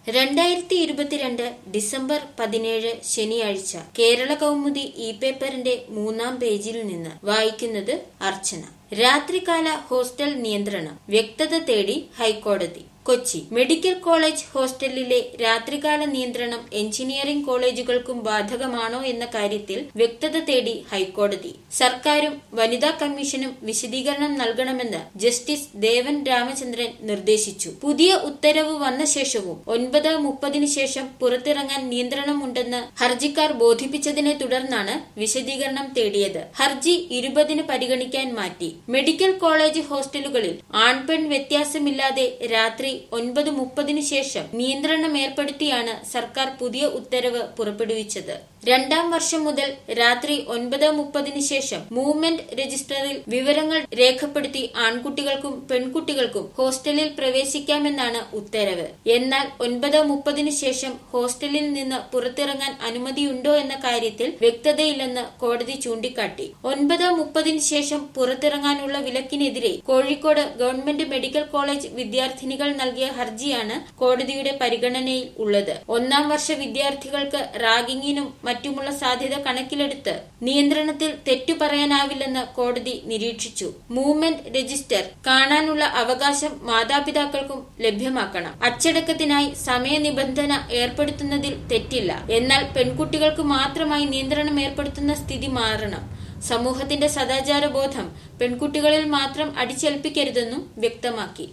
രണ്ടായിരത്തി ഇരുപത്തിരണ്ട് ഡിസംബർ പതിനേഴ് ശനിയാഴ്ച കേരള കൗമുദി ഇ പേപ്പറിന്റെ മൂന്നാം പേജിൽ നിന്ന് വായിക്കുന്നത് അർച്ചന രാത്രികാല ഹോസ്റ്റൽ നിയന്ത്രണം വ്യക്തത തേടി ഹൈക്കോടതി കൊച്ചി മെഡിക്കൽ കോളേജ് ഹോസ്റ്റലിലെ രാത്രികാല നിയന്ത്രണം എഞ്ചിനീയറിംഗ് കോളേജുകൾക്കും ബാധകമാണോ എന്ന കാര്യത്തിൽ വ്യക്തത തേടി ഹൈക്കോടതി സർക്കാരും വനിതാ കമ്മീഷനും വിശദീകരണം നൽകണമെന്ന് ജസ്റ്റിസ് ദേവൻ രാമചന്ദ്രൻ നിർദ്ദേശിച്ചു പുതിയ ഉത്തരവ് വന്ന ശേഷവും ഒൻപത് മുപ്പതിന് ശേഷം പുറത്തിറങ്ങാൻ നിയന്ത്രണമുണ്ടെന്ന് ഹർജിക്കാർ ബോധിപ്പിച്ചതിനെ തുടർന്നാണ് വിശദീകരണം തേടിയത് ഹർജി ഇരുപതിന് പരിഗണിക്കാൻ മാറ്റി മെഡിക്കൽ കോളേജ് ഹോസ്റ്റലുകളിൽ ആൺപെൺ വ്യത്യാസമില്ലാതെ രാത്രി ഒൻപത് മുപ്പതിനു ശേഷം നിയന്ത്രണം ഏർപ്പെടുത്തിയാണ് സർക്കാർ പുതിയ ഉത്തരവ് പുറപ്പെടുവിച്ചത് രണ്ടാം വർഷം മുതൽ രാത്രി ഒൻപത് മുപ്പതിന് ശേഷം മൂവ്മെന്റ് രജിസ്റ്ററിൽ വിവരങ്ങൾ രേഖപ്പെടുത്തി ആൺകുട്ടികൾക്കും പെൺകുട്ടികൾക്കും ഹോസ്റ്റലിൽ പ്രവേശിക്കാമെന്നാണ് ഉത്തരവ് എന്നാൽ ഒൻപത് മുപ്പതിന് ശേഷം ഹോസ്റ്റലിൽ നിന്ന് പുറത്തിറങ്ങാൻ അനുമതിയുണ്ടോ എന്ന കാര്യത്തിൽ വ്യക്തതയില്ലെന്ന് കോടതി ചൂണ്ടിക്കാട്ടി ഒൻപത് മുപ്പതിന് ശേഷം പുറത്തിറങ്ങാനുള്ള വിലക്കിനെതിരെ കോഴിക്കോട് ഗവൺമെന്റ് മെഡിക്കൽ കോളേജ് വിദ്യാർത്ഥിനികൾ നൽകിയ ഹർജിയാണ് കോടതിയുടെ പരിഗണനയിൽ ഉള്ളത് ഒന്നാം വർഷ വിദ്യാർത്ഥികൾക്ക് റാഗിങ്ങിനും മറ്റുമുള്ള സാധ്യത കണക്കിലെടുത്ത് നിയന്ത്രണത്തിൽ തെറ്റു പറയാനാവില്ലെന്ന് കോടതി നിരീക്ഷിച്ചു മൂവ്മെന്റ് രജിസ്റ്റർ കാണാനുള്ള അവകാശം മാതാപിതാക്കൾക്കും ലഭ്യമാക്കണം അച്ചടക്കത്തിനായി സമയനിബന്ധന ഏർപ്പെടുത്തുന്നതിൽ തെറ്റില്ല എന്നാൽ പെൺകുട്ടികൾക്ക് മാത്രമായി നിയന്ത്രണം ഏർപ്പെടുത്തുന്ന സ്ഥിതി മാറണം സമൂഹത്തിന്റെ സദാചാര ബോധം പെൺകുട്ടികളിൽ മാത്രം അടിച്ചേൽപ്പിക്കരുതെന്നും വ്യക്തമാക്കി